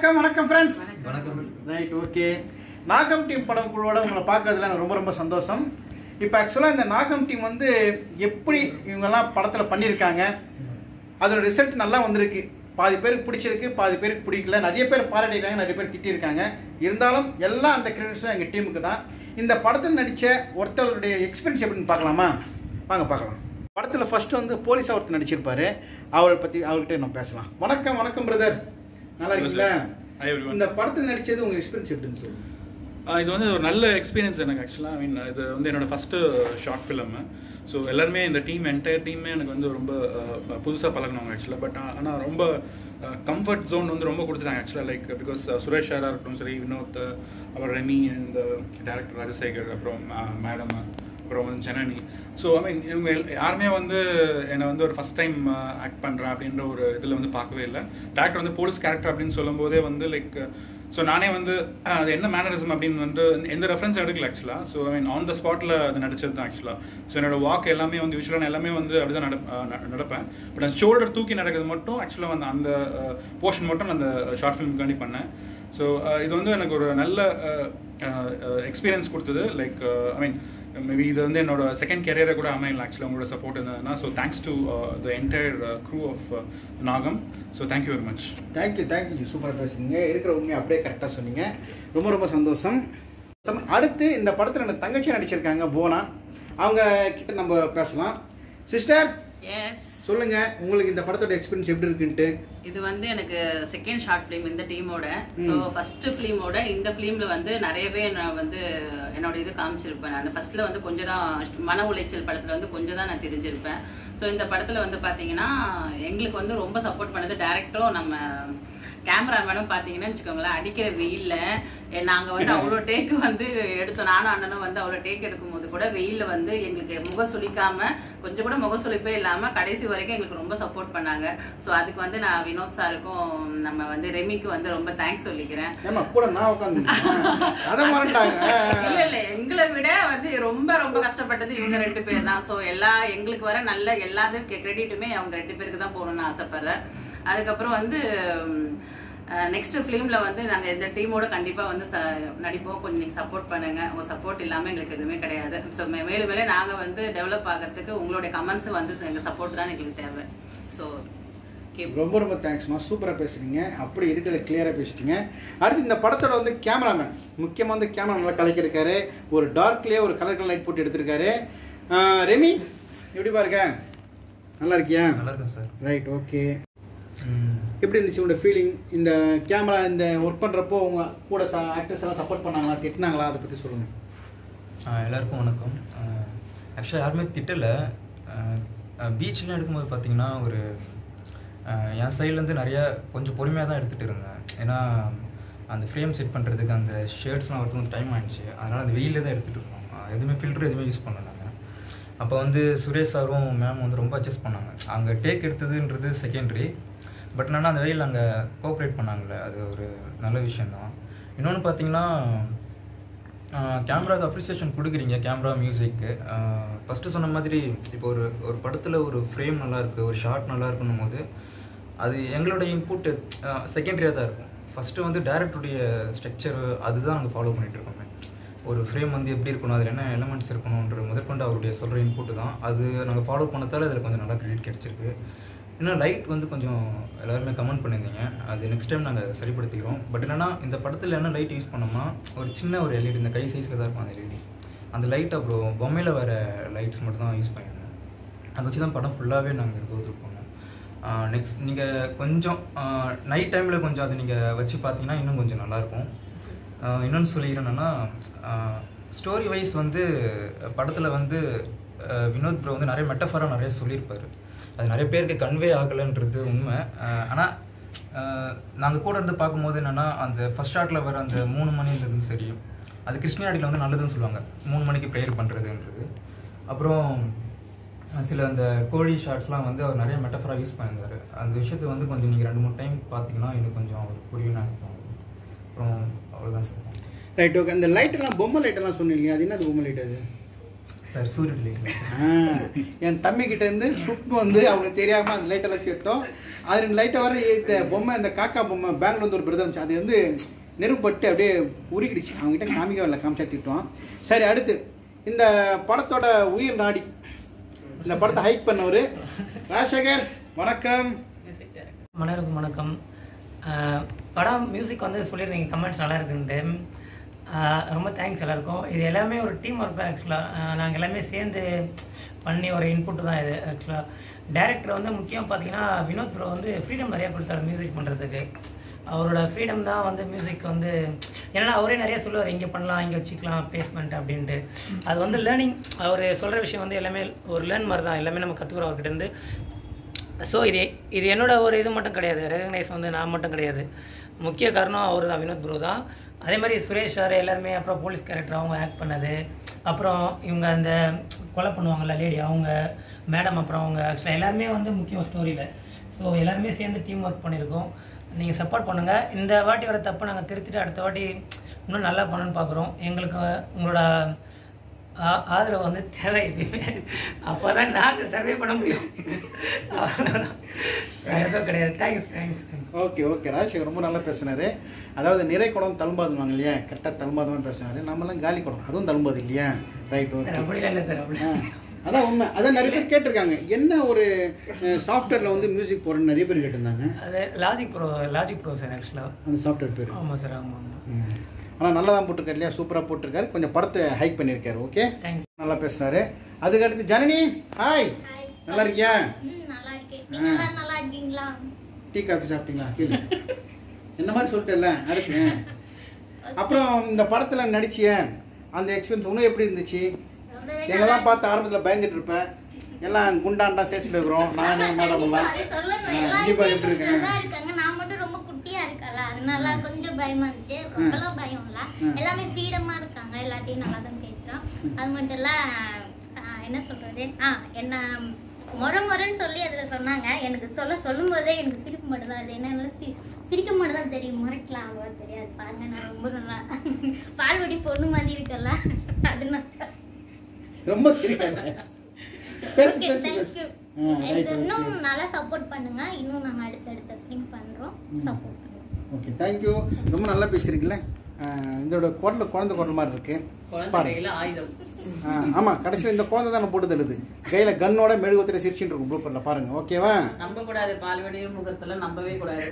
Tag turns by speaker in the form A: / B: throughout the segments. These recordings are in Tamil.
A: வணக்கம் வணக்கம் ஃப்ரெண்ட்ஸ்
B: வணக்கம்
A: ரைட் ஓகே நாகம் டீம் படம் குழுவோட உங்களை பார்க்கறதுல எனக்கு ரொம்ப ரொம்ப சந்தோஷம் இப்போ ஆக்சுவலாக இந்த நாகம் டீம் வந்து எப்படி இவங்கெல்லாம் படத்தில் பண்ணியிருக்காங்க அதோட ரிசல்ட் நல்லா வந்திருக்கு பாதி பேருக்கு பிடிச்சிருக்கு பாதி பேருக்கு பிடிக்கல நிறைய பேர் பாராட்டியிருக்காங்க நிறைய பேர் திட்டியிருக்காங்க இருந்தாலும் எல்லாம் அந்த கிரெடிட்ஸும் எங்கள் டீமுக்கு தான் இந்த படத்தில் நடித்த ஒருத்தருடைய எக்ஸ்பீரியன்ஸ் எப்படின்னு பார்க்கலாமா வாங்க பார்க்கலாம் படத்தில் ஃபர்ஸ்ட் வந்து போலீஸாக ஒருத்தர் நடிச்சிருப்பாரு அவரை பற்றி அவர்கிட்ட நம்ம பேசலாம் வணக்கம் வணக்கம் பிரதர் நல்லா இருக்கீங்களா
C: Hi everyone.
A: இந்த படத்தில் நடிச்சது உங்க எக்ஸ்பீரியன்ஸ் எப்படின்னு சொல்லுங்க
C: ஆஹ் இது வந்து ஒரு நல்ல எக்ஸ்பீரியன்ஸ் எனக்கு ஆக்சுவலாக ஐ மீன் இது வந்து என்னோட ஃபஸ்ட்டு ஷார்ட் ஃபிலிம் ஸோ எல்லாருமே இந்த டீம் என்டையர் டீமே எனக்கு வந்து ரொம்ப புதுசாக பழகினவங்க ஆக்சுவலாக பட் ஆனால் ரொம்ப கம்ஃபர்ட் ஜோன் வந்து ரொம்ப கொடுத்துட்டாங்க ஆக்சுவலாக லைக் பிகாஸ் சுரேஷ் சாராக இருக்கட்டும் சரி வினோத் அப்புறம் ரெமி அண்ட் டேரக்டர் ராஜசேகர் அப்புறம் மேடம் அப்புறம் வந்து ஜனனி ஸோ ஐ மீன் இவங்க எல்- யாருமே வந்து என்னை வந்து ஒரு ஃபஸ்ட் டைம் ஆக்ட் பண்ணுறேன் அப்படின்ற ஒரு இதில் வந்து பார்க்கவே இல்லை டேரக்டர் வந்து போலீஸ் கேரக்டர் அப்படின்னு சொல்லும்போதே வந்து லைக் ஸோ நானே வந்து அஹ், அது என்ன மேனரிசம் அப்படின்னு வந்து எந்த ரெஃபரன்ஸ் எடுக்கல ஆக்சுவலாக so I mean on the ஸ்பாட்டில் அது நடிச்சது தான் ஆக்சுவலாக ஸோ என்னோட வாக் எல்லாமே வந்து யூஸ்வலாக எல்லாமே வந்து அப்படி தான் நடப்பேன் பட் அந்த ஷோல்டர் தூக்கி நடக்கிறது மட்டும் ஆக்சுவலாக வந்து அந்த போர்ஷன் மட்டும் நான் அந்த ஷார்ட் ஃபிலிம்காண்டி பண்ணேன் ஸோ இது வந்து எனக்கு ஒரு நல்ல எக்ஸ்பீரியன்ஸ் கொடுத்தது லைக் ஐ மீன் மேபி இது வந்து என்னோட செகண்ட் கேரியரை கூட அமையல ஆக்சுவலாக உங்களோட சப்போர்ட் இருந்ததுன்னா so thanks to the entire crew of Nagam so thank you very much
A: thank you thank you சூப்பராக பேசுனீங்க இருக்கிற உண்மையை அப்படியே கரெக்டாக சொன்னீங்க ரொம்ப ரொம்ப சந்தோஷம் சம்- அடுத்து இந்த படத்தில் எனக்கு தங்கச்சி நடிச்சிருக்காங்க போனா அவங்க கிட்ட நம்ம பேசலாம் சிஸ்டர்
D: எஸ்
A: சொல்லுங்க உங்களுக்கு இந்த படத்தோட எக்ஸ்பீரியன்ஸ் எப்படி இருக்குன்ட்டு
D: இது வந்து எனக்கு செகண்ட் ஷார்ட் ஃபிலிம் இந்த டீமோட ஸோ ஃபர்ஸ்ட் ஃபிலிமோட இந்த ஃபிலிம்ல வந்து நிறையவே நான் வந்து என்னோட இது காமிச்சிருப்பேன் நான் ஃபர்ஸ்ட்ல வந்து கொஞ்சம் தான் மன உளைச்சல் படத்துல வந்து கொஞ்சம் தான் நான் தெரிஞ்சிருப்பேன் ஸோ இந்த படத்துல வந்து பாத்தீங்கன்னா எங்களுக்கு வந்து ரொம்ப சப்போர்ட் பண்ணது டேரக்டரும் நம்ம கேமராமேனும் பாத்தீங்கன்னா வச்சுக்கோங்களேன் அடிக்கிற வெயில்ல எ, நாங்க வந்து அவ்வளோ டேக்கு வந்து எடுத்தோம் நானும் அண்ணனும் வந்து அவ்வளோ டேக் எடுக்கும்போது கூட வெயில்ல வந்து எங்களுக்கு முகம் சுளிக்காம கொஞ்சம் கூட முகம் சுளிப்பே இல்லாம கடைசி வரைக்கும் எங்களுக்கு ரொம்ப சப்போர்ட் பண்ணாங்க ஸோ அதுக்கு வந்து நான் வினோத் சாருக்கும் நம்ம வந்து ரெமிக்கும் வந்து ரொம்ப தேங்க்ஸ் சொல்லிக்கிறேன்
A: ஏமா கூட நான் உட்காந்து அதை மறந்துட்டாங்க
D: இல்ல இல்ல எங்களை விட வந்து ரொம்ப ரொம்ப கஷ்டப்பட்டது இவங்க ரெண்டு பேர் தான் ஸோ எல்லா எங்களுக்கு வர நல்ல எல்லாத்துக்கும் கிரெடிட்டுமே அவங்க ரெண்டு பேருக்கு தான் போகணும்னு ஆசைப்படுறேன் அதுக்கப்புறம் வந்து நெக்ஸ்ட் ஃபிலிம்ல வந்து நாங்க இந்த டீமோட கண்டிப்பா வந்து ச- நடிப்போம் கொஞ்சம் நீங்க சப்போர்ட் பண்ணுங்க உங்க சப்போர்ட் இல்லாம எங்களுக்கு எதுவுமே கிடையாது ஸோ மேலும் மேலே நாங்க வந்து டெவலப் ஆகிறதுக்கு உங்களுடைய கமெண்ட்ஸ் வந்து எங்க சப்போர்ட் தான் எங்களுக்கு தேவை ஸோ
A: ரொம்ப ரொம்ப தேங்க்ஸ்மா சூப்பராக பேசுறீங்க அப்படி இருக்கிறத கிளியராக பேசிட்டீங்க அடுத்து இந்த படத்தோட வந்து கேமராமேன் முக்கியமாக வந்து கேமரா நல்லா கலைக்கிருக்காரு ஒரு டார்க்லேயே ஒரு கலர் கலர் லைட் போட்டு எடுத்திருக்காரு ஆஹ் ரெமி எப்படி பாருங்க நல்லா இருக்கியா
B: நல்லா இருக்கும் சார்
A: ரைட் ஓகே எப்படி இருந்துச்சு உங்களோட ஃபீலிங் இந்த கேமரா இந்த ஒர்க் பண்ணுறப்போ உங்க கூட ஆக்டர்ஸ் எல்லாம் சப்போர்ட் பண்ணாங்களா திட்டினாங்களா அதை பற்றி சொல்லுங்கள்
B: எல்லாருக்கும் வணக்கம் ஆக்சுவலாக யாருமே திட்டலை பீச்லாம் எடுக்கும்போது பார்த்தீங்கன்னா ஒரு ஆஹ், என் சைட்லேருந்து நிறைய கொஞ்சம் பொறுமையாக தான் எடுத்துகிட்டு இருந்தேன் ஏன்னா அந்த ஃப்ரேம் செட் பண்ணுறதுக்கு அந்த ஷேர்ட்ஸ்லாம் வரதுக்கு கொஞ்சம் டைம் ஆயிடுச்சு அதனால் அந்த வெயிலே தான் எடுத்துகிட்டு இருக்கோம் ஆஹ், எதுவுமே ஃபில்டர் எதுவுமே யூஸ் பண்ணல நாங்கள் அப்போ வந்து சுரேஷ் சாரும் மேம் வந்து ரொம்ப அட்ஜஸ்ட் பண்ணாங்க அங்கே டேக் எடுத்ததுன்றது செகண்டரி பட் என்னன்னா அந்த வெயில் அங்கே கோஆப்ரேட் பண்ணாங்கல்ல அது ஒரு நல்ல விஷயந்தான் இன்னொன்று பார்த்தீங்கன்னா கேமராக்கு அப்ரிசியேஷன் கொடுக்குறீங்க கேமரா மியூசிக்கு ஃபஸ்ட்டு சொன்ன மாதிரி இப்போ ஒரு ஒரு படத்தில் ஒரு ஃப்ரேம் நல்லா இருக்கு ஒரு ஷார்ட் நல்லா இருக்குன்னும் போது அது எங்களோட இன்புட் செகண்டரியாக தான் இருக்கும் ஃபஸ்ட்டு வந்து டேரக்டருடைய ஸ்ட்ரக்சர் அதுதான் நாங்கள் ஃபாலோ பண்ணிட்டு இருக்கோமே ஒரு ஃப்ரேம் வந்து எப்படி இருக்கணும் அதில் என்ன எலமெண்ட்ஸ் இருக்கணுன்ற முதற்கொண்டு அவருடைய சொல்கிற இன்புட் தான் அது நாங்கள் ஃபாலோ பண்ணதால அதில் கொஞ்சம் நல்லா கிரெடிட் கிடச்சிருக்கு இன்னும் லைட் வந்து கொஞ்சம் எல்லாருமே கமெண்ட் பண்ணியிருந்தீங்க அது நெக்ஸ்ட் டைம் நாங்கள் சரிப்படுத்திக்கிறோம் பட் என்னன்னா இந்த படத்தில் என்ன லைட் யூஸ் பண்ணோம்னா ஒரு சின்ன ஒரு எல்இடி இந்த கை சைஸில் தான் இருக்கும் அந்த எல்இடி அந்த லைட் அப்புறம் பொம்மையில் வர லைட்ஸ் மட்டும் தான் யூஸ் பண்ணியிருந்தோம் அதை வச்சு தான் படம் ஃபுல்லாகவே நாங்கள் கோத்ரூ பண்ணோம் நெக்ஸ்ட் நீங்கள் கொஞ்சம் நைட் டைமில் கொஞ்சம் அதை நீங்கள் வச்சு பார்த்தீங்கன்னா இன்னும் கொஞ்சம் நல்லாயிருக்கும் இன்னொன்று சொல்லிக்கிறேன்னா ஸ்டோரி வைஸ் வந்து படத்தில் வந்து அஹ், வினோத் ப்ரோ வந்து நிறைய மெட்டஃபராக நிறைய சொல்லியிருப்பாரு அது நிறைய பேருக்கு கன்வே ஆகலைன்றது உண்மை ஆனால் நாங்கள் கூட இருந்து பார்க்கும்போது என்னென்னா அந்த ஃபர்ஸ்ட் ஷாட்டில் வர அந்த மூணு மணின்றது சரி அது கிருஷ்ணாடியில் வந்து நல்லதுன்னு சொல்லுவாங்க மூணு மணிக்கு ப்ரேயர் பண்ணுறதுன்றது அப்புறம் சில அந்த கோழி ஷார்ட்ஸ்லாம் வந்து அவர் நிறைய மெட்டஃபராக யூஸ் பண்ணியிருந்தாரு அந்த விஷயத்தை வந்து கொஞ்சம் நீங்கள் ரெண்டு மூணு டைம் பார்த்தீங்கன்னா இன்னும் கொஞ்சம் அவருக்கு புரியும் எனக்கு தோணுது அப்புறம் அவ்வளோதான் சார்
A: ரைட் ஓகே அந்த லைட் எல்லாம் பொம்மை லைட் எல்லாம் சொன்னீங்க அது என்ன பொம்மை லைட் அது
B: சார் சூரிய லைட்ல
A: ஆ, என் தம்பி கிட்ட இருந்து சுட்டு வந்து அவனுக்கு தெரியாம அந்த லைட் எல்லாம் சேர்த்தோம் அது ரெண்டு லைட்டை வர இந்த பொம்மை இந்த காக்கா பொம்மை பேங்க்ல வந்து ஒரு பிரதர் இருந்துச்சு அது வந்து நெருப்பட்டு அப்படியே உருகிடுச்சு அவங்ககிட்ட காமிக்கவே இல்லை காமிச்சா திட்டுவான் சரி அடுத்து இந்த படத்தோட உயிர் நாடி இந்த படத்தை ஹைக் பண்ணவர் ராஜசேகர் வணக்கம்
E: மன்னருக்கும் வணக்கம் அஹ் படம் மியூசிக் வந்து சொல்லியிருந்தீங்க கமெண்ட்ஸ் நல்லா இருக்குன்ட்டு அஹ் ரொம்ப தேங்க்ஸ் எல்லாருக்கும் இது எல்லாமே ஒரு டீம் ஒர்க் தான் ஆக்சுவலாக நாங்கள் எல்லாமே சேர்ந்து பண்ணி ஒரு இன்புட் தான் இது ஆக்சுவலாக டேரக்டர் வந்து முக்கியம் பார்த்தீங்கன்னா வினோத் ப்ரோ வந்து ஃப்ரீடம் நிறைய கொடுத்தாரு மியூசிக் பண்ணுறதுக்கு அவரோட ஃப்ரீடம் தான் வந்து மியூசிக் வந்து ஏன்னா அவரே நிறைய சொல்லுவார் இங்கே பண்ணலாம் இங்கே வச்சுக்கலாம் பேஸ்மெண்ட் அப்படின்ட்டு அது வந்து லேர்னிங் அவர் சொல்கிற விஷயம் வந்து எல்லாமே ஒரு லேர்ன் மாதிரி தான் எல்லாமே நம்ம கற்றுக்குறோம் அவர்கிட்ட இருந்து ஸோ இது இது என்னோட ஒரு இது மட்டும் கிடையாது ரெகக்னைஸ் வந்து நான் மட்டும் கிடையாது முக்கிய காரணம் அவர் தான் வினோத் ப்ரோ தான் அதே மாதிரி சுரேஷ் சார் எல்லாருமே அப்புறம் போலீஸ் கேரக்டர் அவங்க ஆக்ட் பண்ணது அப்புறம் இவங்க அந்த கொலை பண்ணுவாங்கல்ல லேடி அவங்க மேடம் அப்புறம் அவங்க ஆக்சுவலாக எல்லாருமே வந்து முக்கியம் ஸ்டோரியில் ஸோ எல்லாருமே சேர்ந்து டீம் ஒர்க் பண்ணியிருக்கோம் நீங்கள் சப்போர்ட் பண்ணுங்கள் இந்த வாட்டி வர தப்பை நாங்கள் திருத்திட்டு அடுத்த வாட்டி இன்னும் நல்லா பண்ணணும்னு பார்க்குறோம் எங்களுக்கு உங்களோட ஆ- ஆதரவு வந்து தேவை அப்போ தான் நாங்கள் சர்வே பண்ண முடியும் வேற எதுவும் கிடையாது thanks thanks
A: okay okay Rajasekhar ரொம்ப நல்லா பேசினாரு அதாவது நிறை குடம் தழும்பாதுவாங்க இல்லையா கரெக்டாக தழும்பாதமாக பேசினாரு நம்மலாம் காலி குடம் அதுவும் தழும்பாது இல்லையா ரைட்
E: சார்
A: ஓகே
E: அப்படிலாம் இல்லை சார் அப்படி
A: ஆ, அதான் உண்மை அதான் நிறைய பேர் கேட்டிருக்காங்க என்ன ஒரு சாஃப்ட்வேர்ல வந்து மியூசிக் போடுறேன்னு நிறைய பேர் கேட்டிருந்தாங்க
E: அது logic bro logic bro sir ஆக்சுவலாக
A: அந்த சாஃப்ட்வேர் பேர்
E: ஆமாம் சார் ஆமாம் ஆமாம்
A: ஆனால் நல்லா தான் போட்டிருக்காரு இல்லையா சூப்பராக போட்டிருக்காரு கொஞ்சம் படத்தை ஹைக் பண்ணியிருக்காரு ஓகே
E: தேங்க்ஸ்
A: நல்லா பேசுனாரு அதுக்கு அடுத்து ஜனனி ஹாய்
F: ஹாய்.
A: நல்லா இருக்கியா
F: ம் நல்லா இருக்கேன் நீங்க எல்லாரும் நல்லா இருக்கீங்களா
A: டீ காஃபி சாப்பிட்டீங்களா கீழே என்ன மாதிரி சொல்லிட்டேல்ல அடுத்து அப்புறம் இந்த படத்தில் நடிச்சிய அந்த எக்ஸ்பீரியன்ஸ் இன்னும் எப்படி இருந்துச்சு
F: ரொம்பவே
A: எங்கெல்லாம் பார்த்து ஆரம்பத்தில் பயந்துட்டு இருப்பேன் எல்லாம் குண்டாண்டா சேசில் இருக்கிறோம் நான் மேடம் எல்லாம்
F: அது சொல்லணும்.
A: ஆ,
F: எல்லாருமே
A: நீ பயந்துட்டு
F: கொஞ்சம்
A: இருக்கேன்
F: இதா இருக்காங்க. நான் மட்டும் ரொம்ப குட்டியா இருக்கல அதனால கொஞ்சம் பயமா இருந்துச்சு ரொம்பலாம் பயம் இல்ல எல்லாமே ஃப்ரீடமா இருக்காங்க எல்லாத்தையும் நல்லா தான் பேசுறோம் அது மட்டும் இல்ல ஆ, என்ன சொல்றது ஆ என்ன முறை முறைன்னு சொல்லி அதுல சொன்னாங்க எனக்கு சொல்ல சொல்லும் போதே எனக்கு சிரிப்பு மட்டும் தான் அது என்ன சி- சிரிக்க மட்டும் தான் தெரியும் முறைக்கலாம் அவ்வளவா தெரியாது பாருங்க நான் ரொம்ப நல்லா பால்வடி பொண்ணு மாதிரி இருக்கல அதனால
A: ரொம்ப சிரிக்காத பேசு
F: Okay,
A: பேசு
F: thank
A: பேசு
F: you.
A: ஆ, right,
F: எனக்கு இன்னும்
A: okay.
F: நல்லா சப்போர்ட் பண்ணுங்க இன்னும் நாங்க அடுத்தடுத்த ஃபிலிம் பண்றோம் சப்போர்ட் பண்ணுங்க
A: ஓகே தேங்க்யூ ரொம்ப நல்லா பேசுறீங்களே ஆஹ் இதோட குரல் குழந்தை குரல் மாதிரி இருக்கு
D: குழந்தை
A: பாருங்க
D: கையில ஆயுதம்
A: ஆஹ் ஆமா கடைசியில் இந்த குழந்தை தான் போட்டு தள்ளுது கையில கன்னோட மெழுகுத்திர சிரிச்சுட்டு இருக்கும் ப்ளூப்பர்ல பாருங்க ஓகேவா
D: நம்ப கூடாது பால்வடியும் முகத்துல நம்பவே கூடாது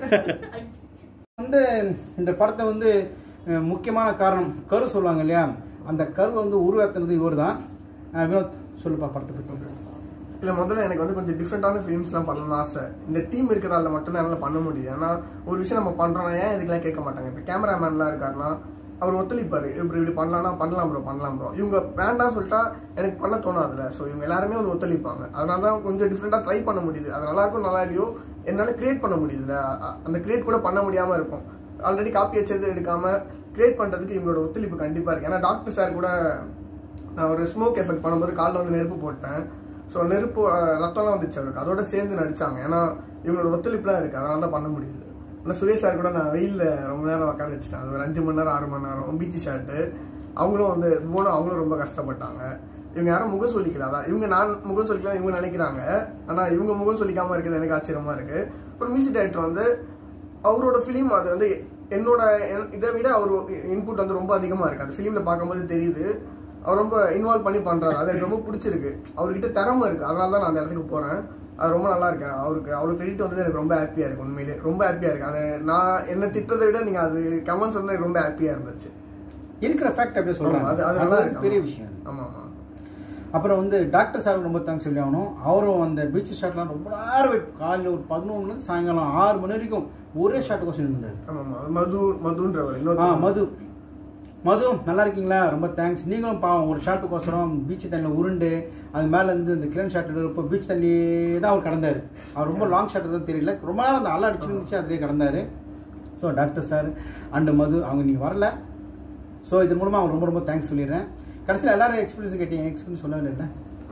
A: வந்து இந்த படத்தை வந்து அஹ், முக்கியமான காரணம் கரு சொல்லுவாங்க இல்லையா அந்த கரு வந்து உருவாக்குனது இவர் தான் வினோத் சொல்லுப்பா படத்தை பற்றி
G: இல்லை முதல்ல எனக்கு வந்து கொஞ்சம் டிஃப்ரெண்டான ஃபிலிம்ஸ்லாம் பண்ணணும்னு ஆசை இந்த டீம் இருக்கிறதால மட்டும் தான் என்னால் பண்ண முடியுது ஏன்னா ஒரு விஷயம் நம்ம பண்ணுறோம்னா ஏன் இதுக்கெல்லாம் கேட்க மாட்டாங்க இப்போ கேமராமேன்லாம் இருக்காருன்னா அவர் ஒத்துழைப்பாரு இப்படி இப்படி பண்ணலாம்னா பண்ணலாம் ப்ரோ பண்ணலாம் ப்ரோ இவங்க வேண்டாம் சொல்லிட்டா எனக்கு பண்ண தோணாதுல ஸோ இவங்க எல்லாருமே வந்து ஒத்துழைப்பாங்க அதனால தான் கொஞ்சம் டிஃப்ரெண்டாக ட்ரை பண்ண முடியுது அது நல்லா இருக்கும் நல்லா இல்லையோ என்னால் கிரியேட் பண்ண முடியுதுல அ- அந்த கிரியேட் கூட பண்ண முடியாமல் இருக்கும் ஆல்ரெடி காப்பி வச்சது எடுக்காம கிரியேட் பண்ணுறதுக்கு இவங்களோட ஒத்துழைப்பு கண்டிப்பாக இருக்கு ஏன்னா டாக்டர் சார் கூட நான் ஒரு ஸ்மோக் எஃபெக்ட் பண்ணும்போது காலில் வந்து நெருப்பு போட்டேன் ஸோ நெருப்பு அஹ், ரத்தம்லாம் வந்துச்சு அவருக்கு அதோட சேர்ந்து நடிச்சாங்க ஏன்னா இவங்களோட ஒத்துழைப்புலாம் இருக்கு அதனால தான் பண்ண முடியுது ஆனால் சுரேஷ் சார் கூட நான் வெயிலில் ரொம்ப நேரம் உட்கார வச்சுட்டேன் அது ஒரு அஞ்சு மணி நேரம் ஆறு மணி நேரம் பீச் ஷாட்டு அவங்களும் வந்து போனும் அவங்களும் ரொம்ப கஷ்டப்பட்டாங்க இவங்க யாரும் முகம் சொல்லிக்கல அதான் இவங்க நான் முகம் சொல்லிக்கலாம் இவங்க நினைக்கிறாங்க ஆனால் இவங்க முகம் சொல்லிக்காம இருக்குது எனக்கு ஆச்சரியமா இருக்கு அப்புறம் மியூசிக் டைரக்டர் வந்து அவரோட ஃபிலிம் அது வந்து என்னோட என்- இதை விட அவர் இன்புட் வந்து ரொம்ப அதிகமா இருக்கு அந்த ஃபிலிம்ல பார்க்கும்போது தெரியுது அவர் ரொம்ப இன்வால்வ் பண்ணி பண்றாரு அது எனக்கு ரொம்ப பிடிச்சிருக்கு அவர்கிட்ட திறமை இருக்கு அதனால தான் நான் அந்த இடத்துக்கு போறேன் அது ரொம்ப நல்லா இருக்கு அவருக்கு அவருக்கு கிரெடிட் வந்து எனக்கு ரொம்ப ஹாப்பியா இருக்கு உண்மையிலே ரொம்ப ஹாப்பியா இருக்கு அது நான் என்ன திட்டத்தை விட நீங்க அது கமெண்ட்ஸ் வந்து எனக்கு ரொம்ப ஹாப்பியா இருந்துச்சு
A: இருக்கிற ஃபேக்ட் அப்படியே
G: ஆமா,
A: சொல்றாங்க
G: அது அது
A: அது
G: நல்லா
A: ஒரு
G: இருக்கு
A: பெரிய
G: ஆமா.
A: விஷயம் அது.
G: ஆமா ஆமா
A: அப்புறம் வந்து டாக்டர் சாருக்கு ரொம்ப தேங்க்ஸ் சொல்லி ஆகணும் அவரும் அந்த பீச் ஷாட்லாம் ரொம்ப நேரம் wait. காலையில் ஒரு பதினொன்று மணி சாயங்காலம் ஆறு மணி வரைக்கும் ஒரே ஷாட் கொஸ்டின் இருந்தார்
G: ஆமா ஆமா மது மதுன்றவர்
A: ஆ
G: இன்னொரு
A: மது மது நல்லா இருக்கீங்களா ரொம்ப தேங்க்ஸ் நீங்களும் பாவம் ஒரு ஷாட்டுக்கோசரம் பீச் தண்ணியில் உருண்டு அது மேலே இருந்து இந்த கிரண் ஷாட் எடுப்போ பீச் தண்ணி தான் அவர் கடந்தார் அவர் ரொம்ப லாங் ஷாட் தான் தெரியல ரொம்ப நேரம் அந்த அலை அடிச்சிருந்துச்சு அதிலே கடந்தார் so doctor sir and Madhu அவங்க நீங்கள் வரல ஸோ இது மூலமாக அவங்க ரொம்ப ரொம்ப தேங்க்ஸ் சொல்லிடுறேன் கடைசியில் எல்லாரும் எக்ஸ்பீரியன்ஸ் கேட்டீங்க எக்ஸ்பீரியன்ஸ் சொல்லவே இல்லை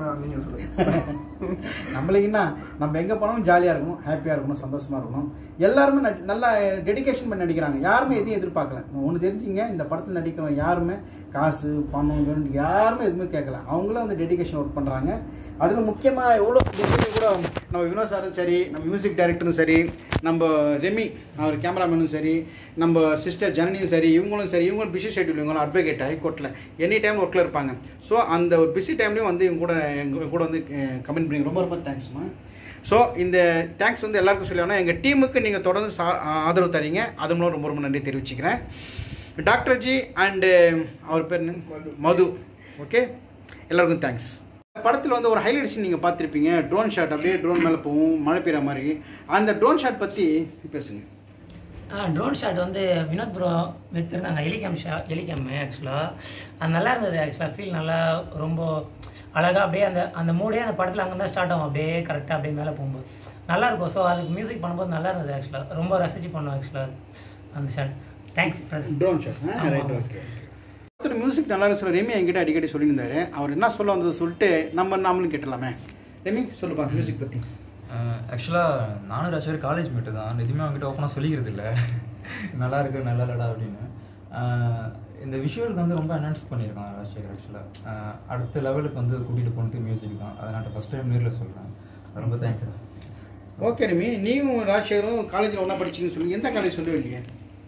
G: ஆ, நீங்க சொல்லுங்க
A: நம்மளுக்கு என்ன நம்ம எங்கே போனாலும் ஜாலியாக இருக்கணும் ஹாப்பியாக இருக்கணும் சந்தோஷமாக இருக்கணும் எல்லாருமே நடி- நல்லா டெடிகேஷன் பண்ணி நடிக்கிறாங்க யாருமே எதையும் எதிர்பார்க்கல ஒன்று தெரிஞ்சுங்க இந்த படத்தில் நடிக்கிறவங்க யாருமே காசு பணம் வேணும் யாருமே எதுவுமே கேட்கல அவங்களும் வந்து டெடிகேஷன் ஒர்க் பண்ணுறாங்க அதில் முக்கியமாக எவ்வளோ விஷயம் கூட நம்ம வினோத் சாரும் சரி நம்ம மியூசிக் டைரக்டரும் சரி நம்ம ரெமி அவர் கேமராமேனும் சரி நம்ம சிஸ்டர் ஜனனியும் சரி இவங்களும் சரி இவங்களும் பிஸி ஷெட்யூல் இவங்களும் அட்வொகேட் ஹைகோர்ட்டில் எனி டைம் ஒர்க்கில் இருப்பாங்க ஸோ அந்த ஒரு பிஸி டைம்லேயும் வந்து இவங்க கூட எங்க கூட வந்து கமெண்ட் பண்ணி ரொம்ப ரொம்ப தேங்க்ஸ்மா ஸோ இந்த தேங்க்ஸ் வந்து எல்லாருக்கும் சொல்லணும் எங்கள் டீமுக்கு நீங்கள் தொடர்ந்து சா ஆதரவு தரீங்க அது மூலம் ரொம்ப ரொம்ப நன்றி தெரிவிச்சுக்கிறேன் டாக்டர் ஜி அண்டு அவர் பேர் என்ன? மது ஓகே எல்லாருக்கும் தேங்க்ஸ் படத்தில் வந்து ஒரு ஹைலைட் சீன் நீங்கள் பார்த்துருப்பீங்க ட்ரோன் ஷாட் அப்படியே ட்ரோன் மேலே போகும் மழை பெய்கிற மாதிரி அந்த ட்ரோன் ஷாட் பற்றி பேசுங்க
E: ட்ரோன் ஷாட் வந்து வினோத் ப்ரோ வித்துருந்தாங்க எலிகேம் ஷா எலிகேம் ஆக்சுவலாக அது நல்லா இருந்தது ஆக்சுவலாக ஃபீல் நல்லா ரொம்ப அழகாக அப்படியே அந்த அந்த மூடே அந்த படத்தில் அங்கே தான் ஸ்டார்ட் ஆகும் அப்படியே கரெக்டாக அப்படியே மேலே போகும்போது நல்லா இருக்கும் ஸோ அதுக்கு மியூசிக் பண்ணும்போது நல்லா இருந்தது ஆக்சுவலாக ரொம்ப ரசிச்சு பண்ணோம் ஆக்சுவலாக அந்த ஷாட் தேங்க்ஸ்
A: ட்ரோன் ஷாட்
E: ஆமா,
A: ரைட்
E: ஆமா.
A: ஓகே ஒருத்தர் மியூசிக் நல்லா இருக்கு சொல்ல ரெமி என்கிட்ட அடிக்கடி சொல்லியிருந்தாரு அவர் என்ன சொல்ல வந்தது சொல்லிட்டு நம்ம நாமளும் கேட்டலாமே ரெமி சொல்லுப்பா மியூசிக் பற்றி
B: ஆக்சுவலாக நானும் ராஜேஷ் காலேஜ் மேட்டு தான் எதுவுமே அவங்ககிட்ட ஓப்பனாக சொல்லிக்கிறது இல்லை நல்லா இருக்கு நல்லா இல்லடா அப்படின்னு ஆஹ் இந்த விஷுவலுக்கு வந்து ரொம்ப என்ஹான்ஸ் பண்ணியிருக்காங்க ராஜசேகர் ஆக்சுவலாக அடுத்த லெவலுக்கு வந்து கூட்டிகிட்டு போனது மியூசிக் தான் அதை நான் ஃபஸ்ட் டைம் நேரில் சொல்கிறேன் ரொம்ப தேங்க்ஸ்
A: ஓகே ரெமி நீயும் ராஜசேகரும் காலேஜில் ஒன்றா படிச்சீங்கன்னு சொல்லி எந்த காலேஜ் சொல்லவே இல்லையே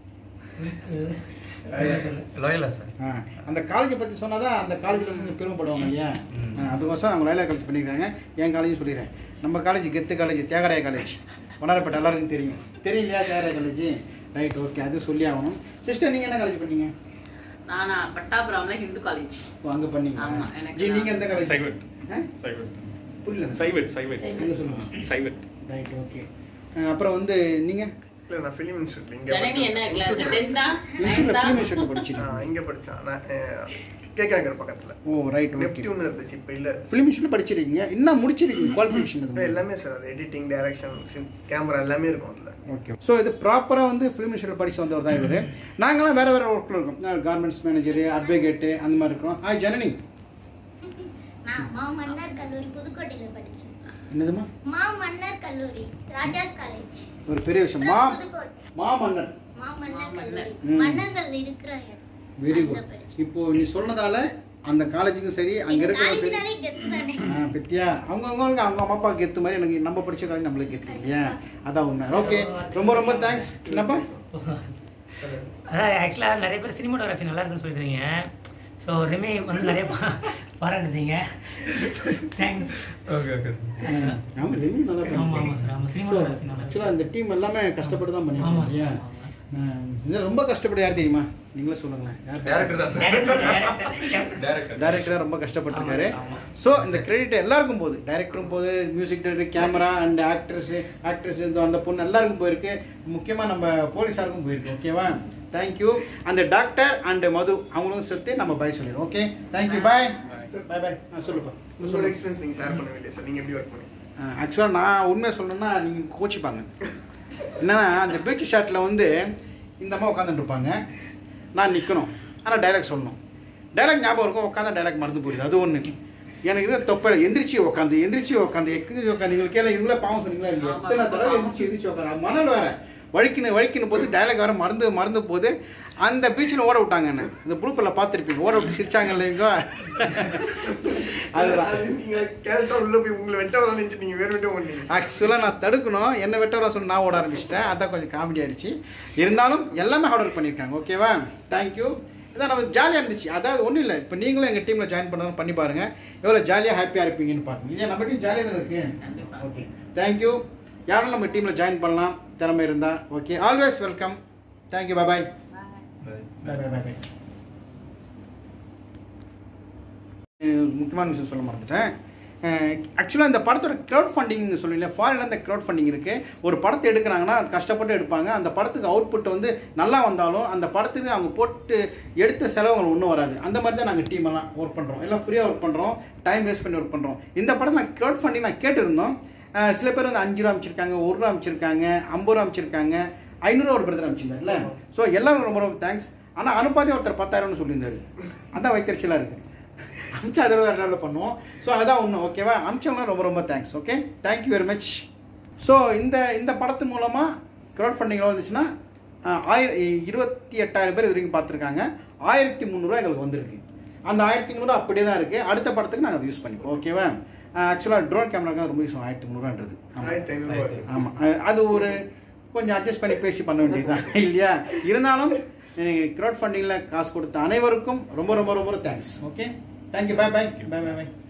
B: லாயலா சார்
A: ஆ, அந்த காலேஜை பற்றி சொன்னால் தான் அந்த காலேஜில் கொஞ்சம் பெருமைப்படுவாங்க இல்லையா
B: ம்.
A: ஆ, அதுக்கோசரம் அவங்க லைலா காலேஜ் பண்ணியிருக்காங்க என் காலேஜ் சொல்லிடுறேன் நம்ம காலேஜ் கெத்து காலேஜ் தியாகராய காலேஜ் வண்ணாரப்பேட்டை எல்லாருக்கும் தெரியும் தெரியும் இல்லையா தியாகராய காலேஜ் ரைட் ஓகே அது சொல்லி ஆகணும் சிஸ்டர் நீங்கள் என்ன காலேஜ் பண்ணீங்க
D: நானா பட்டாபுரம்ல ஹிந்து காலேஜ்
A: ஓ அங்கே பண்ணீங்க
D: ஆமா, எனக்கு
A: ஜி நீங்கள் எந்த காலேஜ்
C: சைவெட்
A: ஆ?
C: சைவெட்
A: புரியல
C: சைவெட் சைவெட்
A: என்ன சொல்லுங்க
C: சைவெட்
A: ரைட் ஓகே அப்புறம் வந்து நீங்கள்
G: இல்ல நான் ஃபிலிம் இன்ஸ்டியூட்ல இங்க
D: ஜனனி என்ன கிளாஸ்
G: படிச்சேன்.
D: டென்த்தா
A: இன்ஸ்டியூட்டில்
D: நைன்த்தா
A: ஃபிலிம் இன்ஸ்டியூட்டில் படிச்சீங்க
G: நான் இங்க படிச்சேன் நான் கேகே நகர் பக்கத்துல
A: ஓ ரைட் ஓகே
G: நெப்டியூன் இருந்துச்சு இப்ப இல்ல
A: ஃபிலிம் இன்ஸ்டியூட்டில் படிச்சிருக்கீங்க இன்னும் முடிச்சிருக்கீங்க குவாலிஃபிகேஷன்
G: இப்ப எல்லாமே சார் அது எடிட்டிங் டைரக்ஷன் கேமரா எல்லாமே இருக்கும் அதுல
A: ஓகே ஸோ இது ப்ராப்பராக வந்து ஃபிலிம் இன்ஸ்டியூட் படிச்சு வந்தவர் தான் இவர் நாங்களாம் வேறு வேறு ஒர்க்கில் இருக்கோம் கார்மெண்ட்ஸ் மேனேஜரு அட்வொகேட்டு அந்த மாதிரி இருக்கோம் ஹாய் ஜனனி
F: நான் மா மன்னர் கல்லூரி புதுக்கோட்டையில படிச்சேன்
A: என்னதுமா
F: மா மன்னர் கல்லூரி ராஜாஸ் காலேஜ்
A: ஒரு பெரிய விஷயம் மா
F: புதுக்கோட்டை
A: மா மன்னர்
F: மா மன்னர் கல்லூரி
A: ம்.
F: மன்னர்கள் இருக்கிற இடம்
A: வெரி
F: அங்க
A: குட்
F: படிச்சேன்.
A: இப்போ நீ சொன்னதால அந்த காலேஜுக்கும் சரி அங்கே இருக்கிறவங்க சரி
F: காலேஜ்னாலே கெத்து தானே
A: ஆ பெத்தியா அவங்க அவங்களுக்கு அவங்க அம்மா அப்பா கெத்து மாதிரி எனக்கு நம்ம படிச்ச காலேஜ் நம்மளுக்கு கெத்து இல்லையா அதான் உண்மை ஓகே ரொம்ப ரொம்ப தேங்க்ஸ் என்னப்பா
E: அதான் ஆக்சுவலாக நிறைய பேர் சினிமாட்டோகிராஃபி நல்லா இருக்குன்னு சொல்லியிருந்தீங்க ஸோ ரெமி வந்து நிறைய பா- பாராட்டுதீங்க தேங்க்ஸ்
B: ஓகே ஓகே
A: ஆமாம் ரெவி நல்லா
E: ஆமா, ஆமா sir. ஆமா, cinematography நல்லா
A: ஆக்சுவலாக இந்த டீம் எல்லாமே கஷ்டப்பட்டு தான்
E: ஆமா
A: பண்ணிருக்கோம்
E: sir.
A: இல்லையா இது ரொம்ப கஷ்டப்பட்டு யார் தெரியுமா நீங்களே சொல்லுங்களேன் யார்
B: டேரக்டர் தான் சார் டேரக்டர்
A: டைரக்டர் தான் ரொம்ப கஷ்டப்பட்டிருக்காரு
E: ஆமா, ஆமா.
A: ஸோ இந்த கிரெடிட் எல்லாருக்கும் போகுது டைரக்டரும் போகுது music director camera and actress actress இந்த அந்த பொண்ணு எல்லாருக்கும் போயிருக்கு முக்கியமாக நம்ம போலீஸாருக்கும் போயிருக்கு ஓகேவா தேங்க்யூ அந்த டாக்டர் அண்ட் மது அவங்களும் சேர்த்து நம்ம பை சொல்லிடுவோம் okay thank you bye bye bye சொல்லுப்பா
G: உங்களோட எக்ஸ்பீரியன்ஸ் நீங்க ஷேர் பண்ண வேண்டிய சார் நீங்க எப்படி ஒர்க் பண்ணி
A: ஆக்சுவலாக நான் உண்மையை சொல்லணும்னா நீங்கள் கோச்சிப்பாங்க என்னன்னா அந்த பீச் ஷாட்டில் வந்து இந்த அம்மா உட்காந்துட்டு இருப்பாங்க நான் நிற்கணும் ஆனால் டைலாக் சொல்லணும் டைலாக் ஞாபகம் இருக்கும் உட்காந்தா டைலாக் மறந்து போயிடுது அது ஒன்று எனக்கு இருக்க தொப்பை எந்திரிச்சு உட்காந்து எந்திரிச்சு உட்காந்து எந்திரிச்சு உட்காந்து எங்களுக்கு எல்லாம் இவங்களே பாவம் சொன்னீங்களா இல்லையா
D: ஆமா.
A: எத்தனை தடவை எந்திரிச்சு எந்திரிச்சு உட்காந்து அது மணல் வேற வழுக்கின்னு வழுக்கின்னு போது டைலாக் வேற மறந்து மறந்து போது அந்த பீச்சில் ஓட விட்டாங்க என்ன இந்த புழுப்பில் பார்த்துருப்பீங்க ஓட விட்டு சிரிச்சாங்க இல்லைங்க அதுதான்
G: நீங்க கேரக்டர் உள்ள போய் உங்களை வெட்ட வரலாம் நினைச்சு நீங்க வேற வெட்ட பண்ணீங்க
A: ஆக்சுவலாக நான் தடுக்கணும் என்ன வெட்ட சொல்லி நான் ஓட ஆரம்பிச்சிட்டேன் அதான் கொஞ்சம் காமெடி ஆயிடுச்சு இருந்தாலும் எல்லாமே ஹார்ட் ஒர்க் பண்ணியிருக்காங்க ஓகேவா தேங்க்யூ இதான் நம்ம ஜாலியாக இருந்துச்சு அதாவது ஒன்றும் இல்லை இப்போ நீங்களும் எங்கள் டீமில் ஜாயின் பண்ணணும் பண்ணி பாருங்கள் எவ்வளோ ஜாலியாக ஹாப்பியாக இருப்பீங்கன்னு பாருங்க இல்லையா நம்ம டீம் ஜாலியாக தானே இருக்கு
D: கண்டிப்பா.
A: ஓகே தேங்க்யூ யாரும் நம்ம டீமில் ஜாயின் பண்ணலாம் திறமை இருந்தால் okay always welcome thank you bye bye bye bye bye bye முக்கியமான விஷயம் சொல்ல மறந்துட்டேன் ஆக்சுவலாக இந்த படத்தோட க்ரௌட் ஃபண்டிங் சொல்லல ஃபாரினில் இந்த க்ரௌட் ஃபண்டிங் இருக்குது ஒரு படத்தை எடுக்கிறாங்கன்னா அது கஷ்டப்பட்டு எடுப்பாங்க அந்த படத்துக்கு அவுட்புட் வந்து நல்லா வந்தாலும் அந்த படத்துக்கு அவங்க போட்டு எடுத்த செலவுகள் ஒன்றும் வராது அந்த மாதிரி தான் நாங்கள் டீம் எல்லாம் ஒர்க் பண்ணுறோம் எல்லாம் ஃப்ரீயாக ஒர்க் பண்ணுறோம் டைம் வேஸ்ட் பண்ணி ஒர்க் பண்ணுறோம் இந்த படம் நான் க்ரௌட் ஃபண்டிங் நான் கேட்டிருந்தோம் அஹ் சில பேர் வந்து அஞ்சு ரூபா அமைச்சிருக்காங்க ஒரு ரூபா அமைச்சிருக்காங்க ஐம்பது ரூபா அமைச்சிருக்காங்க ஐநூறுரூவா ஒரு பிரதர் அமைச்சிருந்தார்ல ஸோ எல்லாரும் ரொம்ப ரொம்ப தேங்க்ஸ் ஆனால் அனுப்பாதே ஒருத்தர் பத்தாயிரம்னு சொல்லியிருந்தாரு அதான் வைத்தறிச்சலாக இருக்குது அமிச்சா அதோட வேறு லெவலில் பண்ணுவோம் ஸோ அதான் ஒன்று ஓகேவா அமிச்சவங்களாம் ரொம்ப ரொம்ப thanks okay thank you very much so இந்த இந்த படத்து மூலமாக க்ரௌட் ஃபண்டிங்கில் வந்துச்சுன்னா ஆயிரம் இருபத்தி எட்டாயிரம் பேர் இது வரைக்கும் பார்த்துருக்காங்க ஆயிரத்தி முந்நூறுரூவா எங்களுக்கு வந்திருக்கு அந்த ஆயிரத்தி முந்நூறு அப்படியே தான் இருக்குது அடுத்த படத்துக்கு நாங்கள் அதை யூஸ் பண்ணிப்போம் ஓகேவா ஆக்சுவலாக ட்ரோன் கேமராக்காக ரொம்ப யூஸ் ஆயிரத்தி முந்நூறுவான்றது
G: ஆயிரத்தி ஐநூறு
A: ஆமாம் அது ஒரு கொஞ்சம் அட்ஜஸ்ட் பண்ணி பேசி பண்ண வேண்டியதுதான் இல்லையா இருந்தாலும் க்ரௌட் ஃபண்டிங்கில் காசு கொடுத்த அனைவருக்கும் ரொம்ப ரொம்ப ரொம்ப thanks okay thank you bye bye bye bye by